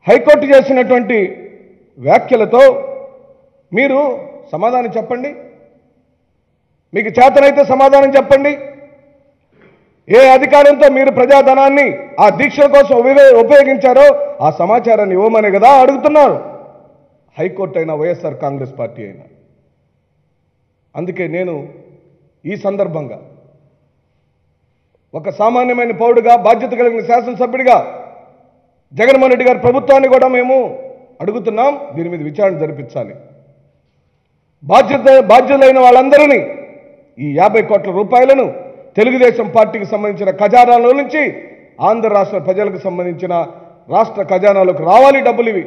high court చేసినటువంటి వ్యాఖ్యలతో మీరు సమాధానం చెప్పండి మీకు చేతనైతే సమాధానం చెప్పండి ఏ అధికారంతో మీరు ప్రజాధనాన్ని ఆ దీక్షల కోసం ఉపయోగ- ఉపయోగించారో ఆ సమాచారాన్ని ఇవ్వమని కదా అడుగుతున్నారు హైకోర్టు అయినా వైఎస్ఆర్ కాంగ్రెస్ పార్టీ అయినా అందుకే నేను ఈ సందర్భంగా ఒక సామాన్యమైన పౌరుడిగా బాధ్యత కలిగిన శాసనసభ్యుడిగా జగన్మోహన్ రెడ్డి గారి ప్రభుత్వాన్ని కూడా మేము అడుగుతున్నాం దీని మీద విచారణ జరిపించాలి బాధ్యత బాధ్యులైన వాళ్ళందరినీ ఈ యాభై కోట్ల రూపాయలను తెలుగుదేశం పార్టీకి సంబంధించిన ఖజానాలో నుంచి ఆంధ్ర రాష్ట్ర ప్రజలకు సంబంధించిన రాష్ట్ర ఖజానాలకు రావాలి డబ్బులు ఇవి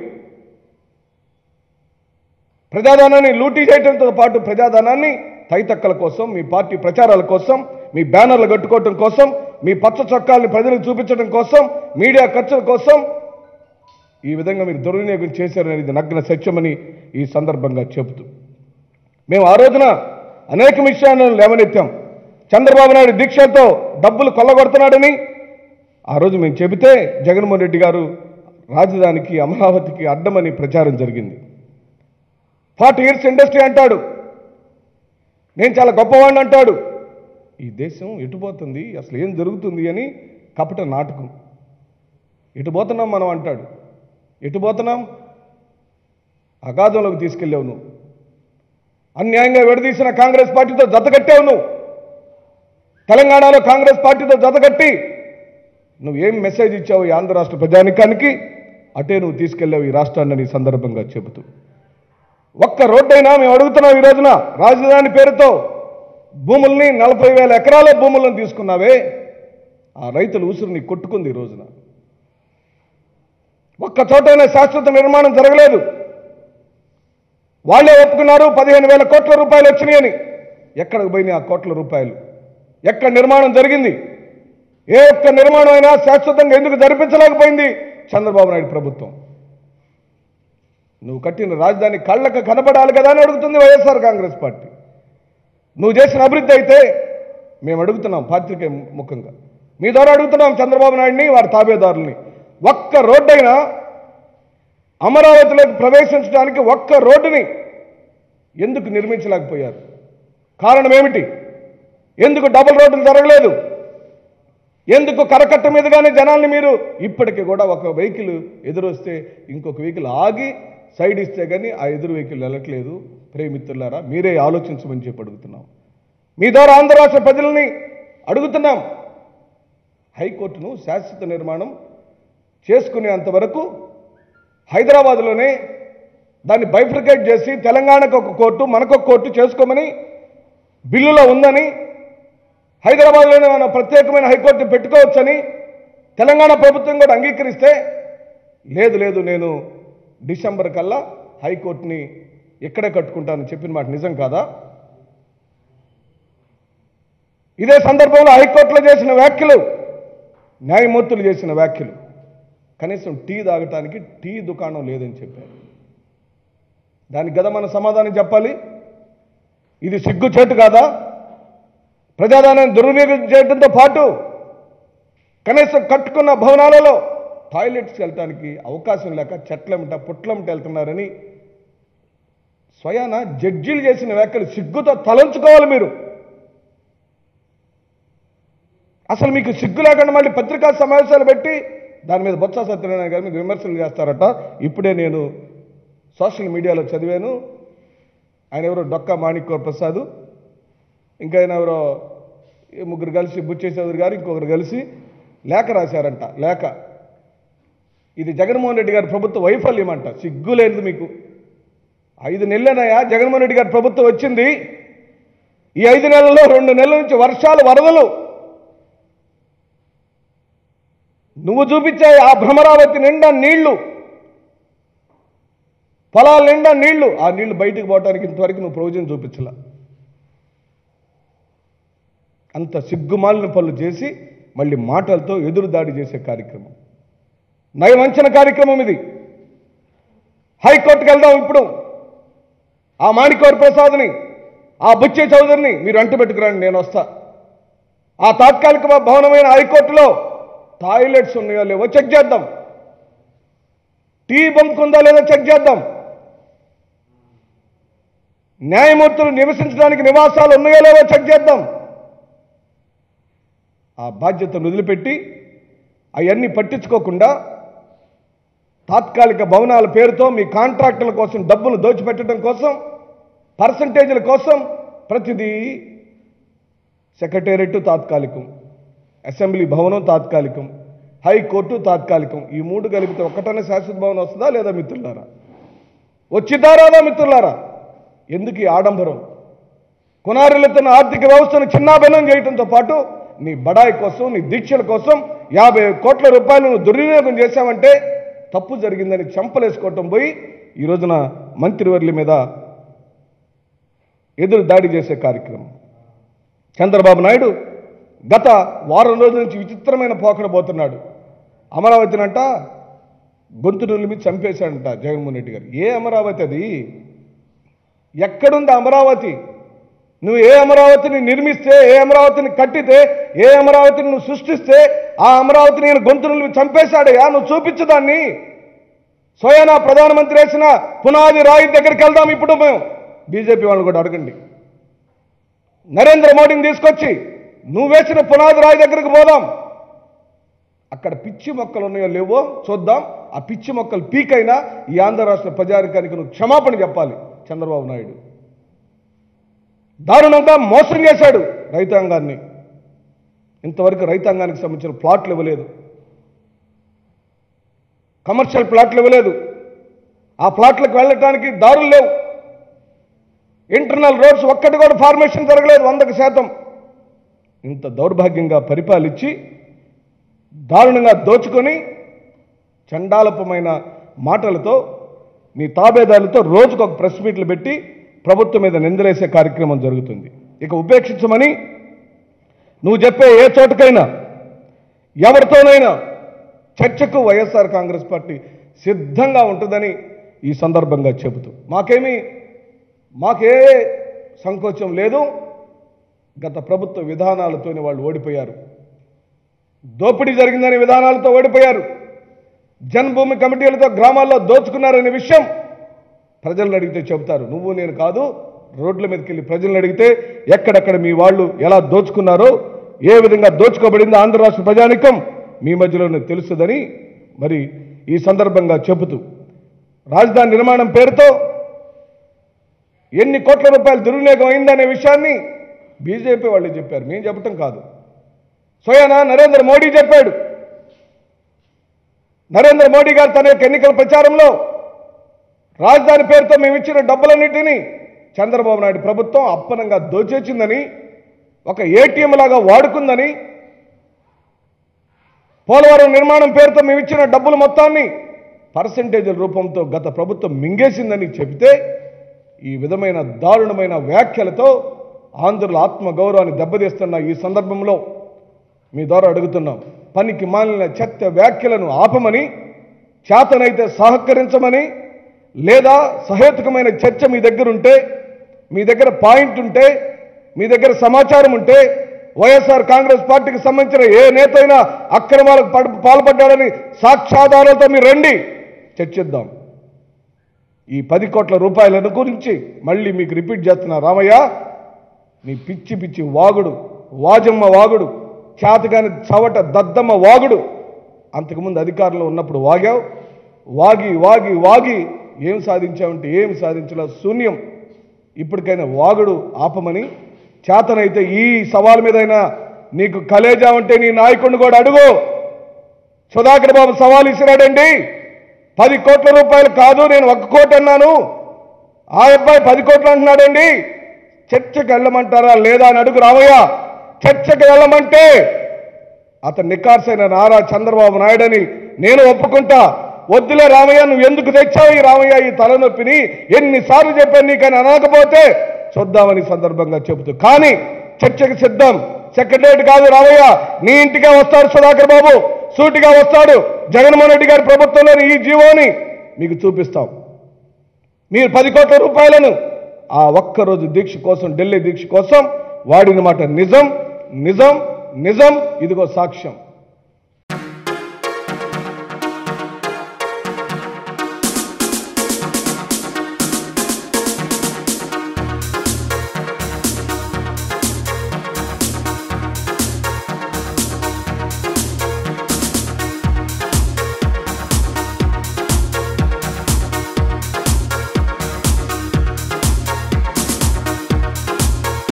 ప్రజాధనాన్ని లూటీ చేయడంతో పాటు ప్రజాధనాన్ని తైతక్కల కోసం మీ పార్టీ ప్రచారాల కోసం మీ బ్యానర్లు కట్టుకోవటం కోసం మీ పచ్చ చొక్కాల్ని ప్రజలకు చూపించడం కోసం మీడియా ఖర్చుల కోసం ఈ విధంగా మీరు దుర్వినియోగం చేశారనేది నగ్న సత్యమని ఈ సందర్భంగా చెబుతూ మేము ఆ రోజున అనేక విషయాలను లేవనెత్తాం చంద్రబాబు నాయుడు దీక్షతో డబ్బులు కొల్లగొడుతున్నాడని ఆ రోజు మేము చెబితే జగన్మోహన్ రెడ్డి గారు రాజధానికి అమరావతికి అడ్డమని ప్రచారం జరిగింది ఫార్టీ ఇయర్స్ ఇండస్ట్రీ అంటాడు నేను చాలా గొప్పవాడిని అంటాడు ఈ దేశం ఎటుపోతుంది అసలు ఏం జరుగుతుంది అని కపట నాటకం ఎటు పోతున్నాం మనం అంటాడు ఎటు పోతున్నాం అగాధంలోకి తీసుకెళ్ళావు నువ్వు అన్యాయంగా విడదీసిన కాంగ్రెస్ పార్టీతో జతకట్టావు నువ్వు తెలంగాణలో కాంగ్రెస్ పార్టీతో జతకట్టి నువ్వేం మెసేజ్ ఇచ్చావు ఈ ఆంధ్ర రాష్ట్ర ప్రజానికానికి అటే నువ్వు తీసుకెళ్ళావు ఈ రాష్ట్రాన్ని ఈ సందర్భంగా చెబుతూ ఒక్క రోడ్డైనా మేము అడుగుతున్నాం ఈ రోజున రాజధాని పేరుతో భూముల్ని నలభై వేల ఎకరాల భూములను తీసుకున్నావే ఆ రైతుల ఉసురుని కొట్టుకుంది ఈ రోజున ఒక్క చోటైనా శాశ్వత నిర్మాణం జరగలేదు వాళ్ళే ఒప్పుకున్నారు పదిహేను వేల కోట్ల రూపాయలు వచ్చినాయని ఎక్కడికి పోయినాయి ఆ కోట్ల రూపాయలు ఎక్కడ నిర్మాణం జరిగింది ఏ ఒక్క నిర్మాణం అయినా శాశ్వతంగా ఎందుకు జరిపించలేకపోయింది చంద్రబాబు నాయుడు ప్రభుత్వం నువ్వు కట్టిన రాజధాని కళ్ళకు కనపడాలి కదా అని అడుగుతుంది వైఎస్ఆర్ కాంగ్రెస్ పార్టీ నువ్వు చేసిన అభివృద్ధి అయితే మేము అడుగుతున్నాం పాత్రికే ముఖంగా మీ ద్వారా అడుగుతున్నాం చంద్రబాబు నాయుడిని వారి తాబేదారుల్ని ఒక్క రోడ్డైనా అమరావతిలోకి ప్రవేశించడానికి ఒక్క రోడ్డుని ఎందుకు నిర్మించలేకపోయారు కారణం ఏమిటి ఎందుకు డబుల్ రోడ్డులు జరగలేదు ఎందుకు కరకట్ట మీదుగానే జనాల్ని మీరు ఇప్పటికీ కూడా ఒక వెహికల్ ఎదురొస్తే ఇంకొక వెహికల్ ఆగి సైడ్ ఇస్తే కానీ ఆ ఎదురు వెహికల్ వెళ్ళట్లేదు ప్రేమిత్రులారా మీరే ఆలోచించమని చెప్పి అడుగుతున్నాం మీ ద్వారా ఆంధ్ర రాష్ట్ర ప్రజల్ని అడుగుతున్నాం హైకోర్టును శాశ్వత నిర్మాణం చేసుకునేంత వరకు హైదరాబాద్లోనే దాన్ని బైఫ్రికేట్ చేసి తెలంగాణకు ఒక కోర్టు మనకు ఒక కోర్టు చేసుకోమని బిల్లులో ఉందని హైదరాబాద్లోనే మనం ప్రత్యేకమైన హైకోర్టుని పెట్టుకోవచ్చని తెలంగాణ ప్రభుత్వం కూడా అంగీకరిస్తే లేదు లేదు నేను డిసెంబర్ కల్లా హైకోర్టుని ఎక్కడే కట్టుకుంటానని చెప్పిన మాట నిజం కాదా ఇదే సందర్భంలో హైకోర్టులో చేసిన వ్యాఖ్యలు న్యాయమూర్తులు చేసిన వ్యాఖ్యలు కనీసం టీ తాగటానికి టీ దుకాణం లేదని చెప్పారు దానికి కదా మన సమాధానం చెప్పాలి ఇది సిగ్గుచేటు కాదా ప్రజాదానాన్ని దుర్వినియోగం చేయడంతో పాటు కనీసం కట్టుకున్న భవనాలలో టాయిలెట్స్కి వెళ్ళటానికి అవకాశం లేక చెట్లమిట పుట్లమిట వెళ్తున్నారని స్వయాన జడ్జీలు చేసిన వ్యాఖ్యలు సిగ్గుతో తలంచుకోవాలి మీరు అసలు మీకు సిగ్గు లేకుండా మళ్ళీ పత్రికా సమావేశాలు పెట్టి దాని మీద బొత్స సత్యనారాయణ గారి మీద విమర్శలు చేస్తారట ఇప్పుడే నేను సోషల్ మీడియాలో చదివాను ఆయన ఎవరో డొక్కా మాణిక్య ప్రసాద్ ఇంకా ఆయన ఎవరో ఈ ముగ్గురు కలిసి బుచ్చే చౌదరి గారు ఇంకొకరు కలిసి లేఖ రాశారంట లేఖ ఇది జగన్మోహన్ రెడ్డి గారి ప్రభుత్వ వైఫల్యం అంట సిగ్గు లేదు మీకు ఐదు నెలలనయా జగన్మోహన్ రెడ్డి గారి ప్రభుత్వం వచ్చింది ఈ ఐదు నెలల్లో రెండు నెలల నుంచి వర్షాలు వరదలు నువ్వు చూపించే ఆ భ్రమరావతి నిండా నీళ్లు పొలాల నిండా నీళ్లు ఆ నీళ్లు బయటికి పోవడానికి ఇంతవరకు నువ్వు ప్రయోజనం చూపించలా అంత సిగ్గుమాలిన పనులు చేసి మళ్ళీ మాటలతో ఎదురు దాడి చేసే కార్యక్రమం నయవంచన కార్యక్రమం ఇది హైకోర్టుకి వెళ్దాం ఇప్పుడు ఆ మాణికవర్ ప్రసాద్ని ఆ బుచ్చే చౌదరిని మీరు అంటు పెట్టుకురండి నేను వస్తా ఆ తాత్కాలిక భవనమైన హైకోర్టులో టాయిలెట్స్ ఉన్నాయో లేవో చెక్ చేద్దాం టీ బంక్ ఉందా లేదా చెక్ చేద్దాం న్యాయమూర్తులు నివసించడానికి నివాసాలు ఉన్నాయో లేవో చెక్ చేద్దాం ఆ బాధ్యతను వదిలిపెట్టి అవన్నీ పట్టించుకోకుండా తాత్కాలిక భవనాల పేరుతో మీ కాంట్రాక్టుల కోసం డబ్బులు దోచిపెట్టడం కోసం పర్సంటేజీల కోసం ప్రతిదీ సెక్రటేరియట్ తాత్కాలికం అసెంబ్లీ భవనం తాత్కాలికం హైకోర్టు తాత్కాలికం ఈ మూడు కలిపితే ఒక్కటనే శాశ్వత భవనం వస్తుందా లేదా మిత్రులారా వచ్చిద్దా రాదా మిత్రులారా ఎందుకు ఈ ఆడంబరం కొనారిల్లుతున్న ఆర్థిక వ్యవస్థను చిన్నాభిన్నం చేయడంతో పాటు నీ బడాయి కోసం నీ దీక్షల కోసం యాభై కోట్ల రూపాయలను దుర్వినియోగం చేశామంటే తప్పు జరిగిందని చెంపలేసుకోవటం పోయి ఈ రోజున మంత్రివర్యుల మీద ఎదురు దాడి చేసే కార్యక్రమం చంద్రబాబు నాయుడు గత వారం రోజుల నుంచి విచిత్రమైన పోకడ పోతున్నాడు అమరావతినంట గొంతు నులిమి చంపేశాడంట జగన్మోహన్ రెడ్డి గారు ఏ అమరావతి అది ఎక్కడుంది అమరావతి నువ్వు ఏ అమరావతిని నిర్మిస్తే ఏ అమరావతిని కట్టితే ఏ అమరావతిని నువ్వు సృష్టిస్తే ఆ అమరావతిని నేను గొంతు నులిమి చంపేశాడయ్యా నువ్వు చూపించు దాన్ని స్వయానా ప్రధానమంత్రి వేసిన పునాది రాయి దగ్గరికి వెళ్దాం ఇప్పుడు మేము బీజేపీ వాళ్ళు కూడా అడగండి నరేంద్ర మోడీని తీసుకొచ్చి నువ్వు వేసిన పునాది రాయి దగ్గరికి పోదాం అక్కడ పిచ్చి మొక్కలు ఉన్నాయో లేవో చూద్దాం ఆ పిచ్చి మొక్కలు పీకైనా ఈ ఆంధ్ర రాష్ట్ర ప్రజానికానికి నువ్వు క్షమాపణ చెప్పాలి చంద్రబాబు నాయుడు దారుణంగా మోసం చేశాడు రైతాంగాన్ని ఇంతవరకు రైతాంగానికి సంబంధించిన ప్లాట్లు ఇవ్వలేదు కమర్షియల్ ప్లాట్లు ఇవ్వలేదు ఆ ప్లాట్లకు వెళ్ళటానికి దారులు లేవు ఇంటర్నల్ రోడ్స్ ఒక్కటి కూడా ఫార్మేషన్ జరగలేదు వందకు శాతం ఇంత దౌర్భాగ్యంగా పరిపాలించి దారుణంగా దోచుకొని చండాలపమైన మాటలతో మీ తాబేదారులతో రోజుకు ఒక ప్రెస్ మీట్లు పెట్టి ప్రభుత్వం మీద నిందలేసే కార్యక్రమం జరుగుతుంది ఇక ఉపేక్షించమని నువ్వు చెప్పే ఏ చోటకైనా ఎవరితోనైనా చర్చకు వైఎస్ఆర్ కాంగ్రెస్ పార్టీ సిద్ధంగా ఉంటుందని ఈ సందర్భంగా చెబుతూ మాకేమీ మాకే సంకోచం లేదు గత ప్రభుత్వ విధానాలతోనే వాళ్ళు ఓడిపోయారు దోపిడీ జరిగిందనే విధానాలతో ఓడిపోయారు జన్మభూమి కమిటీలతో గ్రామాల్లో దోచుకున్నారనే విషయం ప్రజలను అడిగితే చెబుతారు నువ్వు నేను కాదు రోడ్ల మీదకి వెళ్ళి ప్రజలను అడిగితే ఎక్కడెక్కడ మీ వాళ్ళు ఎలా దోచుకున్నారో ఏ విధంగా దోచుకోబడిందో ఆంధ్ర రాష్ట్ర ప్రజానికం మీ మధ్యలోనే తెలుస్తుందని మరి ఈ సందర్భంగా చెబుతూ రాజధాని నిర్మాణం పేరుతో ఎన్ని కోట్ల రూపాయలు దుర్వినియోగం అయిందనే విషయాన్ని బీజేపీ వాళ్ళు చెప్పారు మేము చెప్పటం కాదు స్వయానా నరేంద్ర మోడీ చెప్పాడు నరేంద్ర మోడీ గారు తన యొక్క ఎన్నికల ప్రచారంలో రాజధాని పేరుతో మేము ఇచ్చిన డబ్బులన్నింటినీ చంద్రబాబు నాయుడు ప్రభుత్వం అప్పనంగా దోచేసిందని ఒక ఏటీఎం లాగా వాడుకుందని పోలవరం నిర్మాణం పేరుతో మేము ఇచ్చిన డబ్బుల మొత్తాన్ని పర్సంటేజ్ల రూపంతో గత ప్రభుత్వం మింగేసిందని చెబితే ఈ విధమైన దారుణమైన వ్యాఖ్యలతో ఆంధ్రుల ఆత్మగౌరవాన్ని దెబ్బతీస్తున్న ఈ సందర్భంలో మీ ద్వారా అడుగుతున్నాం పనికి మాలిన చెత్త వ్యాఖ్యలను ఆపమని చేతనైతే సహకరించమని లేదా సహేతుకమైన చర్చ మీ దగ్గర ఉంటే మీ దగ్గర పాయింట్ ఉంటే మీ దగ్గర సమాచారం ఉంటే వైఎస్ఆర్ కాంగ్రెస్ పార్టీకి సంబంధించిన ఏ నేత అయినా అక్రమాలకు పడ- పాల్పడ్డాడని సాక్ష్యాధారాలతో మీరు రండి చర్చిద్దాం ఈ పది కోట్ల రూపాయలను గురించి మళ్ళీ మీకు రిపీట్ చేస్తున్నా రామయ్య నీ పిచ్చి పిచ్చి వాగుడు వాజమ్మ వాగుడు చేతగాని చవట దద్దమ్మ వాగుడు అంతకుముందు అధికారంలో ఉన్నప్పుడు వాగావు వాగి వాగి వాగి ఏం సాధించావంటే ఏం సాధించలే శూన్యం ఇప్పటికైనా వాగుడు ఆపమని చేతనైతే ఈ సవాల్ మీదైనా నీకు కలేజా ఉంటే నీ నాయకుడిని కూడా అడుగు సుధాకర్ బాబు సవాల్ ఇసిరాడండి పది కోట్ల రూపాయలు కాదు నేను ఒక్క కోటి అన్నాను ఆ అబ్బాయి పది కోట్లు అంటున్నాడండి చర్చకు వెళ్ళమంటారా లేదా అని అడుగు రామయ్య చర్చకు వెళ్ళమంటే అతను నికార్సైన నారా చంద్రబాబు నాయుడని నేను ఒప్పుకుంటా వద్దులే రామయ్య నువ్వు ఎందుకు తెచ్చావు ఈ రామయ్య ఈ తలనొప్పిని ఎన్నిసార్లు చెప్పాను నీకని అనకపోతే చూద్దామని సందర్భంగా చెబుతూ కానీ చర్చకు సిద్ధం సెక్రటరేట్ కాదు రామయ్య నీ ఇంటికే వస్తాడు సుధాకర్ బాబు సూటిగా వస్తాడు జగన్మోహన్ రెడ్డి గారి ప్రభుత్వంలోని ఈ జీవోని మీకు చూపిస్తాం మీరు పది కోట్ల రూపాయలను ఆ ఒక్కరోజు దీక్ష కోసం ఢిల్లీ దీక్ష కోసం వాడిన మాట నిజం నిజం నిజం ఇదిగో సాక్ష్యం